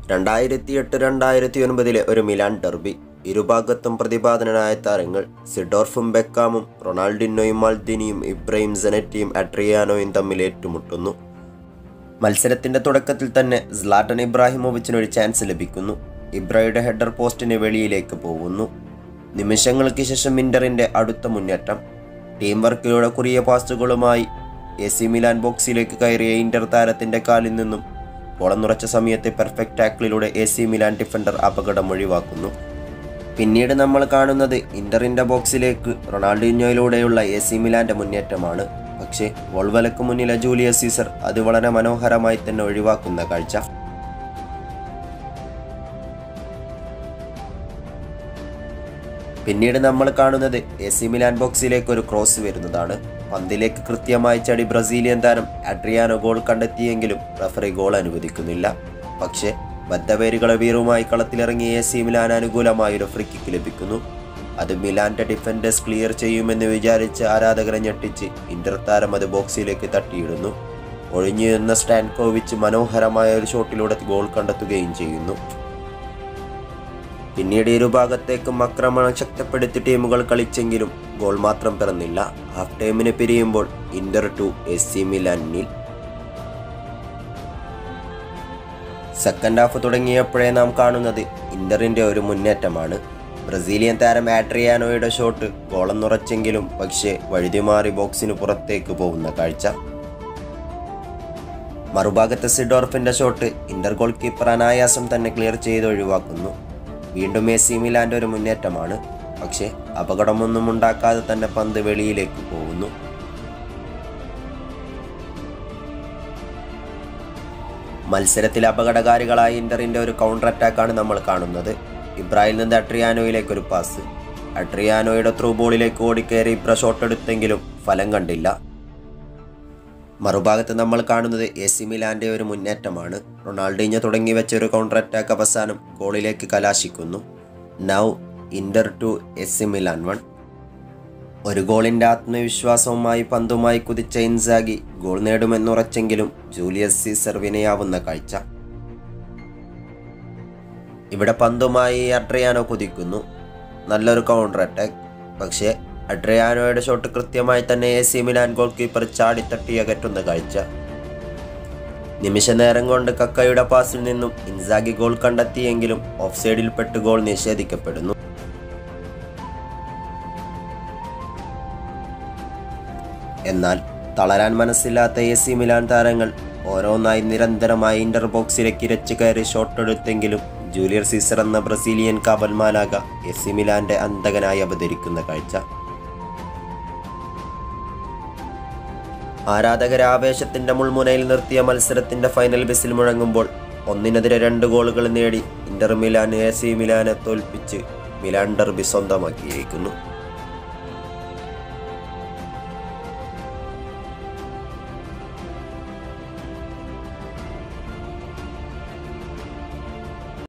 രണ്ടായിരത്തി എട്ട് രണ്ടായിരത്തി ഒൻപതിലെ ഒരു മിലാൻ ഡെർബി ഇരുഭാഗത്തും പ്രതിപാദനനായ താരങ്ങൾ സിഡോർഫും ബെക്കാമും റൊണാൾഡിനോയും മാൽദിനിയും ഇബ്രഹിം സെനറ്റിയും അഡ്രിയാനോയും തമ്മിൽ ഏറ്റുമുട്ടുന്നു മത്സരത്തിന്റെ തുടക്കത്തിൽ തന്നെ സ്ലാട്ടൻ ഇബ്രാഹിമോവിച്ചിനൊരു ചാൻസ് ലഭിക്കുന്നു ഇബ്രയുടെ ഹെഡർ പോസ്റ്റിന് വെളിയിലേക്ക് പോകുന്നു നിമിഷങ്ങൾക്ക് ശേഷം ഇന്ററിന്റെ അടുത്ത മുന്നേറ്റം ടീം വർക്കിലൂടെ കുറിയ പാസുകളുമായി എ സി മിലാൻ ബോക്സിലേക്ക് കയറിയ ഇന്റർ താരത്തിന്റെ കാലിൽ നിന്നും പോളന്നുറച്ച സമയത്തെ പെർഫെക്റ്റ് ടാക്കിളിലൂടെ എ സി മിലാൻ ഡിഫൻഡർ അപകടം ഒഴിവാക്കുന്നു പിന്നീട് നമ്മൾ കാണുന്നത് ഇന്ററിന്റെ ബോക്സിലേക്ക് റൊണാൾഡിനോയിലൂടെയുള്ള എ സി മിലാന്റെ മുന്നേറ്റമാണ് പക്ഷേ വോൾവലക്ക് മുന്നിലെ ജൂലിയസ് സീസർ അത് വളരെ മനോഹരമായി തന്നെ ഒഴിവാക്കുന്ന കാഴ്ച പിന്നീട് നമ്മൾ കാണുന്നത് എ സി മിലാൻ ബോക്സിലേക്ക് ഒരു ക്രോസ് വരുന്നതാണ് പന്തിലേക്ക് കൃത്യമായി ചടി ബ്രസീലിയൻ താരം അഡ്രിയാനോ ഗോൾ കണ്ടെത്തിയെങ്കിലും റഫറി ഗോൾ അനുവദിക്കുന്നില്ല പക്ഷേ ബദ്ധപേരുകളെ വീറുമായി കളത്തിലിറങ്ങിയ എ സി മിലാൻ അനുകൂലമായൊരു ഫ്രീ കിക്ക് ലഭിക്കുന്നു അത് മിലാന്റെ ഡിഫൻഡേഴ്സ് ക്ലിയർ ചെയ്യുമെന്ന് വിചാരിച്ച് ആരാധകരെ ഞെട്ടിച്ച് ഇന്റർ താരം അത് ബോക്സിലേക്ക് തട്ടിയിടുന്നു ഒഴിഞ്ഞു നിന്ന സ്റ്റാൻകോവിച്ച് മനോഹരമായ ഒരു ഷോട്ടിലൂടെ ഗോൾ കണ്ടെത്തുകയും ചെയ്യുന്നു പിന്നീട് ഇരുഭാഗത്തേക്കും ആക്രമണം ശക്തിപ്പെടുത്തി ടീമുകൾ കളിച്ചെങ്കിലും ഗോൾ മാത്രം പിറന്നില്ല ഹാഫ് ടൈമിന് പിരിയുമ്പോൾ ഇന്റർ ടു എസ് സി മിലാനിൽ സെക്കൻഡ് ഹാഫ് തുടങ്ങിയപ്പോഴേ നാം കാണുന്നത് ഇന്ററിന്റെ ഒരു മുന്നേറ്റമാണ് ബ്രസീലിയൻ താരം ആട്രിയാനോയുടെ ഷോട്ട് ഗോളെന്നുറച്ചെങ്കിലും പക്ഷേ വഴുതിമാറി ബോക്സിന് പുറത്തേക്ക് പോകുന്ന കാഴ്ച മറുഭാഗത്തെ സിഡോർഫിന്റെ ഷോട്ട് ഇന്റർ ഗോൾ കീപ്പർ അനായാസം തന്നെ ക്ലിയർ ചെയ്ത് ഒഴിവാക്കുന്നു വീണ്ടും എ സി മിലാന്റെ ഒരു മുന്നേറ്റമാണ് പക്ഷേ അപകടമൊന്നും ഉണ്ടാക്കാതെ തന്നെ പന്ത് വെളിയിലേക്ക് പോകുന്നു മത്സരത്തിൽ അപകടകാരികളായ ഇന്ററിന്റെ ഒരു കൗണ്ടർ അറ്റാക്കാണ് നമ്മൾ കാണുന്നത് ഇബ്രാഹിൽ നിന്ന് അട്രിയാനോയിലേക്ക് ഒരു പാസ് അട്രിയാനോയുടെ ത്രൂ ബോളിലേക്ക് ഓടിക്കയറി ഇബ്ര ഷോട്ട് എടുത്തെങ്കിലും ഫലം കണ്ടില്ല മറുഭാഗത്ത് നമ്മൾ കാണുന്നത് എ സി മിലാന്റെ ഒരു മുന്നേറ്റമാണ് റൊണാൾഡീഞ്ഞോ തുടങ്ങി വെച്ച ഒരു കൗണ്ടർ അറ്റാക്ക് അവസാനം ഗോളിലേക്ക് കലാശിക്കുന്നു now Inter two A C Milan one ഒരു ഗോളിന്റെ ആത്മവിശ്വാസവുമായി പന്തുമായി കുതിച്ച ഇൻസാഗി ഗോൾ നേടുമെന്നുറച്ചെങ്കിലും ജൂലിയസ് സീസർ വിനയാവുന്ന കാഴ്ച ഇവിടെ പന്തുമായി അഡ്രിയാനോ കുതിക്കുന്നു നല്ലൊരു കൗണ്ടർ അറ്റാക്ക് പക്ഷേ അഡ്രിയാനോയുടെ ഷോട്ട് കൃത്യമായി തന്നെ A C Milan goalkeeper ചാടിത്തട്ടി അകറ്റുന്ന കാഴ്ച നിമിഷ നേരം കൊണ്ട് കക്കയുടെ പാസിൽ നിന്നും ഇൻസാഗി ഗോൾ കണ്ടെത്തിയെങ്കിലും ഓഫ് സൈഡിൽപ്പെട്ട് ഗോൾ നിഷേധിക്കപ്പെടുന്നു എന്നാൽ തളരാൻ മനസ്സില്ലാത്ത എ സി മിലാൻ താരങ്ങൾ ഓരോന്നായി നിരന്തരമായി ഇന്റർ ബോക്സിലേക്ക് ഇരച്ചു കയറി ഷോട്ട് എടുത്തെങ്കിലും ജൂലിയർ സീസർ എന്ന ബ്രസീലിയൻ കാബൽമാലാക എ സി മിലാന്റെ അന്തകനായി അവതരിക്കുന്ന കാഴ്ച ആരാധകരെ ആവേശത്തിന്റെ മുൾമുനയിൽ നിർത്തിയ മത്സരത്തിന്റെ ഫൈനൽ ബിസിൽ മുഴങ്ങുമ്പോൾ ഒന്നിനെതിരെ രണ്ട് ഗോളുകൾ നേടി ഇന്റർ മിലാൻ എ സി മിലാനെ തോൽപ്പിച്ച് മിലാൻ ഡർബി സ്വന്തമാക്കിയിരിക്കുന്നു